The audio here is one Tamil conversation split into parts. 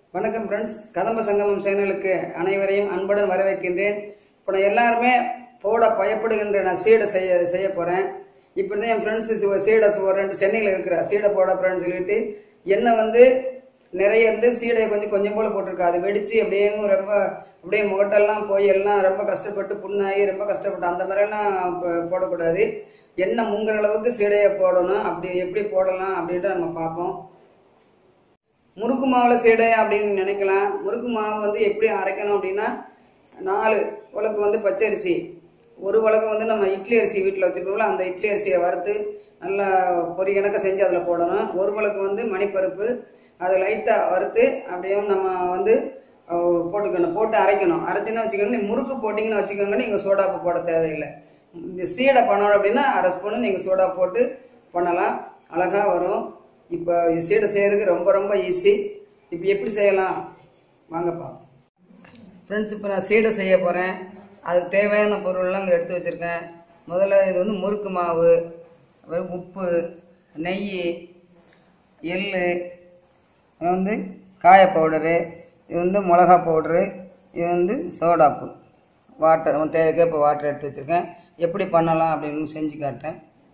வணக்கம் ஃப்ரெண்ட்ஸ் கதம்ப சங்கமம் சேனலுக்கு அனைவரையும் அன்புடன் வரவேற்கின்றேன் இப்போ நான் எல்லாருமே போட பயப்படுகின்ற நான் சீடை செய்ய செய்ய போகிறேன் இப்படி தான் என் ஃப்ரெண்ட்ஸ் சீடை ஒரு ரெண்டு சென்னையில் இருக்கிற சீடை போட போகிறேன்னு சொல்லிட்டு எண்ணெய் வந்து நிறைய இருந்து சீடையை கொஞ்சம் கொஞ்சம் போல் போட்டிருக்கா அது வெடித்து அப்படியே ரொம்ப அப்படியே முகட்டெல்லாம் போய் எல்லாம் ரொம்ப கஷ்டப்பட்டு புண்ணாகி ரொம்ப கஷ்டப்பட்டு அந்த மாதிரிலாம் போ- போடக்கூடாது எண்ணெய் முங்குற அளவுக்கு சீடையை போடணும் அப்படி எப்படி போடலாம் அப்படின்ட்டு நம்ம பார்ப்போம் முறுக்கு மாவில் சீடை அப்படின்னு நினைக்கலாம் முறுக்கு மாவு வந்து எப்படி அரைக்கணும் அப்படின்னா நாலு உலக்கு வந்து பச்சரிசி ஒரு உலக்கு வந்து நம்ம இட்லி அரிசி வீட்டில் வச்சுருக்கோம்ல அந்த இட்லி அரிசியை வறுத்து நல்லா பொரி கணக்க செஞ்சு அதில் போடணும் ஒரு உலக்கு வந்து மணிப்பருப்பு அதை லைட்டாக வறுத்து அப்படியே நம்ம வந்து அஹ், போட்டுக்கணும் போட்டு அரைக்கணும் அரைச்சின்னா வச்சுக்கணும் நீ முறுக்கு போட்டிங்கன்னு வச்சுக்கோங்க நீங்கள் சோடாப்பு போட தேவையில்லை இந்த சீடை பண்ணணும் அப்படின்னா அரை ஸ்பூனு நீங்கள் சோடா போட்டு பண்ணலாம் அழகாக வரும் இப்போ சீடை செய்யறதுக்கு ரொம்ப ரொம்ப ஈஸி இப்போ எப்படி செய்யலாம் வாங்கப்பா ஃப்ரெண்ட்ஸ் இப்போ நான் சீடை செய்ய போகிறேன் அதுக்கு தேவையான பொருள்லாம் இங்கே எடுத்து வச்சுருக்கேன் முதல்ல இது வந்து முறுக்கு மாவு அப்புறம் உப்பு நெய் எள் இது வந்து காய பவுடரு இது வந்து மிளகா பவுடரு இது வந்து சோடாப்பு வாட்டர் உன் தேவைக்கேற்ப வாட்டர் எடுத்து வச்சுருக்கேன் எப்படி பண்ணலாம் அப்படின்னு செஞ்சு காட்டுறேன்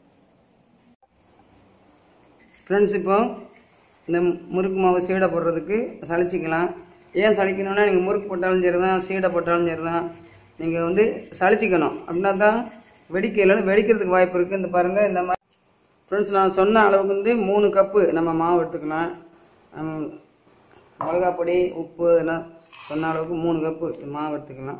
ஃப்ரெண்ட்ஸ் இப்போ இந்த முறுக்கு மாவு சீடை போடுறதுக்கு சளிச்சிக்கலாம் ஏன் சளிக்கணும்னா நீங்கள் முறுக்கு போட்டாலும் சரி தான் சீடை போட்டாலும் சரி தான் நீங்கள் வந்து சளிச்சிக்கணும் அப்படின்னா தான் வெடிக்க இல்லைன்னா வெடிக்கிறதுக்கு வாய்ப்பு இருக்குது இந்த பாருங்கள் இந்த மாதிரி ஃப்ரெண்ட்ஸ் நான் சொன்ன அளவுக்கு வந்து மூணு கப்பு நம்ம மாவு எடுத்துக்கலாம் ஹம், மிளகாப் பொடி உப்பு இதெல்லாம் சொன்ன அளவுக்கு மூணு கப்பு மாவு எடுத்துக்கலாம்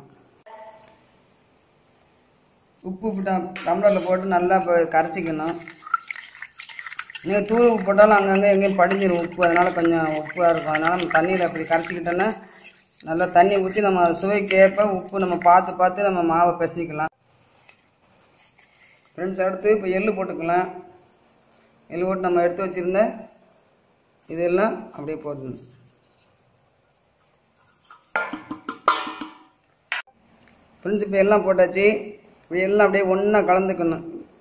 உப்பு போட்டா டம்ளரில் போட்டு நல்லா இப்போ கரைச்சிக்கணும் நீங்கள் தூள் உப்பு போட்டாலும் அங்கங்கே எங்கேயும் படிஞ்சிடும் உப்பு அதனால் கொஞ்சம் உப்பாக இருக்கும் அதனால் நம்ம தண்ணியில் அப்படி கரைச்சிக்கிட்டோன்னா நல்லா தண்ணி ஊற்றி நம்ம சுவைக்கேற்ப உப்பு நம்ம பார்த்து பார்த்து நம்ம மாவை பிசைஞ்சிக்கலாம் ஃப்ரெண்ட்ஸ் அடுத்து இப்போ எள்ளு போட்டுக்கலாம் எள்ளு போட்டு நம்ம எடுத்து வச்சுருந்த இதெல்லாம் அப்படியே போடணும் ஃப்ரெண்ட்ஸ் இப்போ எல்லாம் போட்டாச்சு இப்படி எல்லாம் அப்படியே ஒன்றா கலந்துக்கணும்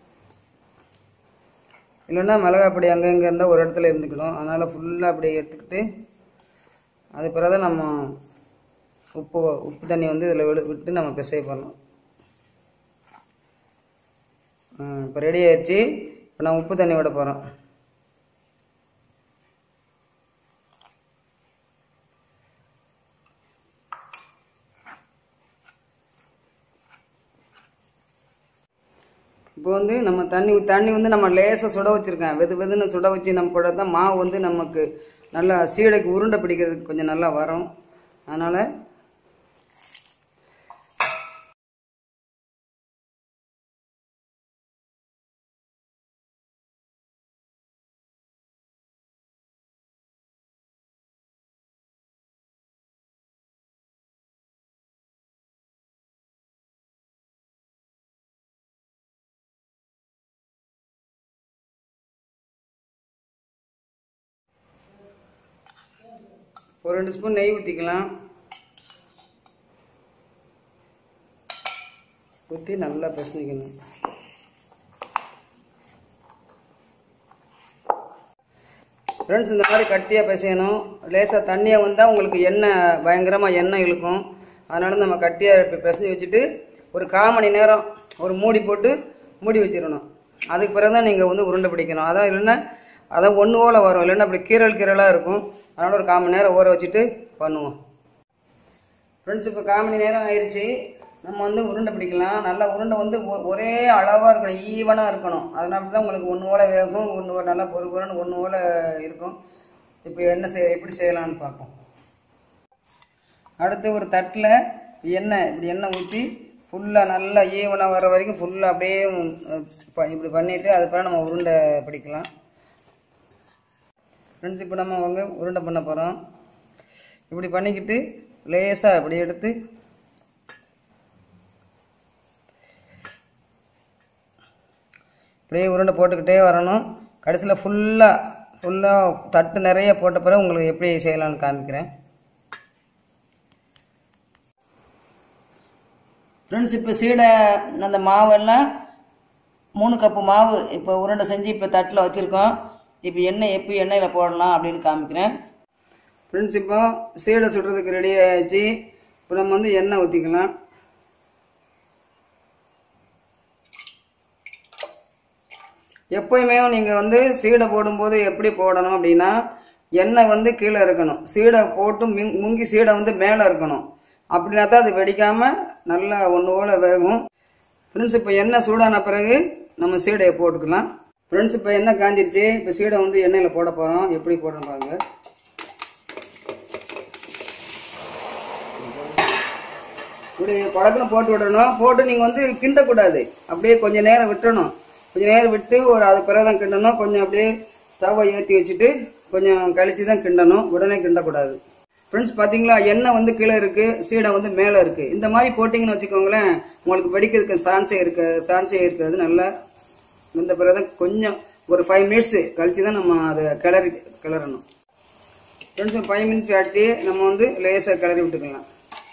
இல்லைன்னா மிளகாப்பொடி அங்கே இங்கே இருந்தால் ஒரு இடத்துல இருந்துக்கணும் அதனால் ஃபுல்லாக அப்படியே எடுத்துக்கிட்டு அது பிறகு நம்ம உப்பு உப்பு தண்ணி வந்து இதில் விடு விட்டு நம்ம பிசைய போடணும் இப்போ ரெடி ஆயிடுச்சு இப்போ நான் உப்பு தண்ணி விட போகிறோம் இப்போ வந்து நம்ம தண்ணி தண்ணி வந்து நம்ம லேசாக சுட வச்சுருக்கேன் வெது வெதுன்னு சுட வச்சு நம்ம போட தான் மாவு வந்து நமக்கு நல்லா சீடைக்கு உருண்டை பிடிக்கிறதுக்கு கொஞ்சம் நல்லா வரும் அதனால் ஒரு ரெண்டு ஸ்பூன் நெய் ஊற்றிக்கலாம் ஊற்றி நல்லா பிசைஞ்சிக்கணும் ஃப்ரெண்ட்ஸ் இந்த மாதிரி கட்டியாக பிசையணும் லேசாக தண்ணியாக வந்தால் உங்களுக்கு எண்ணெய் பயங்கரமாக எண்ணெய் இழுக்கும் அதனால நம்ம கட்டியாக இப்போ பிசைஞ்சு வச்சுட்டு ஒரு கால் மணி நேரம் ஒரு மூடி போட்டு மூடி வச்சிடணும் அதுக்கு பிறகு தான் நீங்கள் வந்து உருண்டை பிடிக்கணும் அதான் இல்லைன்னா அதான் ஒன்று ஓல வரும் இல்லைன்னா அப்படி கீரல் கீரலாக இருக்கும் அதனால் ஒரு கால் மணி நேரம் ஊற வச்சுட்டு பண்ணுவோம் ஃப்ரெண்ட்ஸ் இப்போ கால் மணி நேரம் ஆயிடுச்சு நம்ம வந்து உருண்டை பிடிக்கலாம் நல்லா உருண்டை வந்து ஒ- ஒரே அளவாக இருக்கணும் ஈவனாக இருக்கணும் அதனால தான் உங்களுக்கு ஒன்று ஓலை வேகும் ஒன்று ஓலை நல்லா பொறு பொருன்னு ஒன்று ஓலை இருக்கும் இப்போ என்ன செய் எப்படி செய்யலாம்னு பார்ப்போம் அடுத்து ஒரு தட்டில் எண்ணெய் இப்படி எண்ணெய் ஊற்றி ஃபுல்லாக நல்லா ஈவனாக வர வரைக்கும் ஃபுல்லாக அப்படியே உம், ப- இப்படி பண்ணிவிட்டு அதுக்கப்புறம் நம்ம உருண்டை பிடிக்கலாம் ஃப்ரெண்ட்ஸ் இப்போ நம்ம வந்து உருண்டை பண்ண போகிறோம் இப்படி பண்ணிக்கிட்டு லேசாக இப்படி எடுத்து இப்படியே உருண்டை போட்டுக்கிட்டே வரணும் கடைசியில் ஃபுல்லாக ஃபுல்லாக தட்டு நிறைய போட்ட பிறகு உங்களுக்கு எப்படி செய்யலாம்னு காமிக்கிறேன் ஃப்ரெண்ட்ஸ் இப்போ சீடை அந்த மாவெல்லாம் மூணு கப்பு மாவு இப்போ உருண்டை செஞ்சு இப்போ தட்டில் வச்சுருக்கோம் இப்போ எண்ணெய் எப்படி எண்ணெயில் போடலாம் அப்படின்னு காமிக்கிறேன் ஃப்ரெண்ட்ஸ் இப்போ சீடை சுடுறதுக்கு ரெடி ஆயிடுச்சு இப்போ நம்ம வந்து எண்ணெய் ஊற்றிக்கலாம் எப்பயுமே நீங்கள் வந்து சீடை போடும்போது எப்படி போடணும் அப்படின்னா எண்ணெய் வந்து கீழே இருக்கணும் சீடை போட்டு மிங் முங்கி சீடை வந்து மேலே இருக்கணும் அப்படின்னா தான் அது வெடிக்காமல் நல்லா ஒன்று போல வேகும் ஃப்ரெண்ட்ஸ் இப்போ எண்ணெய் சூடான பிறகு நம்ம சீடையை போட்டுக்கலாம் ஃப்ரெண்ட்ஸ் இப்போ எண்ணெய் காஞ்சிருச்சு இப்போ சீடை வந்து எண்ணெயில் போட போகிறோம் எப்படி போடுறோம் பாருங்க இப்படி படக்குன்னு போட்டு விடணும் போட்டு நீங்கள் வந்து கிண்டக்கூடாது அப்படியே கொஞ்சம் நேரம் விட்டுறணும் கொஞ்சம் நேரம் விட்டு ஒரு அது பிறகு தான் கிண்டணும் கொஞ்சம் அப்படியே ஸ்டவ்வை ஏற்றி வச்சுட்டு கொஞ்சம் கழிச்சு தான் கிண்டணும் உடனே கிண்டக்கூடாது ஃப்ரெண்ட்ஸ் பார்த்தீங்களா எண்ணெய் வந்து கீழே இருக்குது சீடை வந்து மேலே இருக்குது இந்த மாதிரி போட்டிங்கன்னு வச்சுக்கோங்களேன் உங்களுக்கு வெடிக்கிறதுக்கு சான்ஸே இருக்க சான்ஸே இருக்காது நல்லா இந்த பிறகு தான் கொஞ்சம் ஒரு ஃபைவ் மினிட்ஸு கழிச்சு தான் நம்ம அதை கிளறி கிளறணும் ஃப்ரெண்ட்ஸ் ஃபைவ் மினிட்ஸ் ஆச்சு நம்ம வந்து லேசாக கிளறி விட்டுக்கலாம்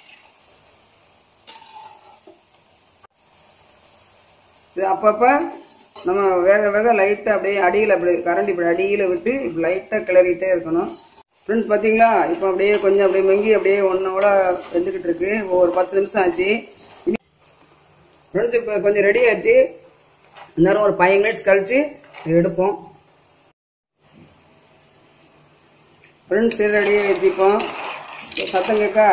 இது அப்பப்போ நம்ம வேக வேக லைட்டாக அப்படியே அடியில் அப்படி கரண்டி இப்படி அடியில் விட்டு இப்படி லைட்டாக கிளறிட்டே இருக்கணும் ஃப்ரெண்ட்ஸ் பார்த்தீங்களா இப்போ அப்படியே கொஞ்சம் அப்படியே மங்கி அப்படியே ஒன்றோட வெந்துக்கிட்டு இருக்கு ஒரு பத்து நிமிஷம் ஆச்சு ஃப்ரெண்ட்ஸ் இப்போ கொஞ்சம் ரெடி ஆச்சு இன்னும் ஒரு ஃபைவ் மினிட்ஸ் கழிச்சு எடுப்போம் ஃப்ரெண்ட்ஸ் ரெடி ஆயிடுச்சு இப்போ சத்தம் கேட்கா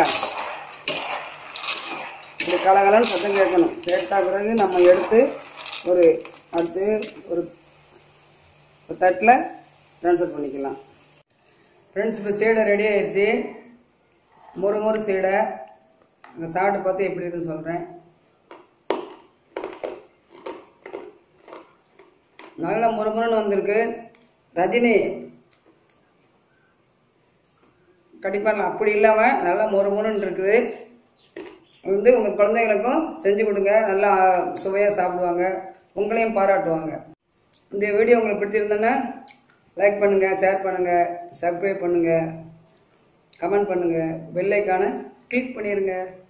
இப்படி கலகலன்னு சத்தம் கேட்கணும் கேட்ட பிறகு நம்ம எடுத்து ஒரு அடுத்து ஒரு ஒரு தட்டில் ட்ரான்ஸ்ஃபர் பண்ணிக்கலாம் ஃப்ரெண்ட்ஸ் இப்போ சீடை ரெடி ஆயிடுச்சு மொறு மொறு சீடை அங்கே சாப்பிட்டு பார்த்து எப்படி இருக்குன்னு சொல்கிறேன் நல்லா முறுமுறுன்னு வந்திருக்கு ரஜினி கண்டிப்பாக அப்படி இல்லாமல் நல்லா முறுமுறுன்னு இருக்குது வந்து உங்கள் குழந்தைங்களுக்கும் செஞ்சு கொடுங்க நல்லா சுவையாக சாப்பிடுவாங்க உங்களையும் பாராட்டுவாங்க இந்த வீடியோ உங்களுக்கு பிடிச்சிருந்தேன்னா லைக் பண்ணுங்கள் ஷேர் பண்ணுங்கள் சப்ஸ்கிரைப் பண்ணுங்கள் கமெண்ட் பண்ணுங்கள் பெல் ஐக்கானை கிளிக் பண்ணிடுங்க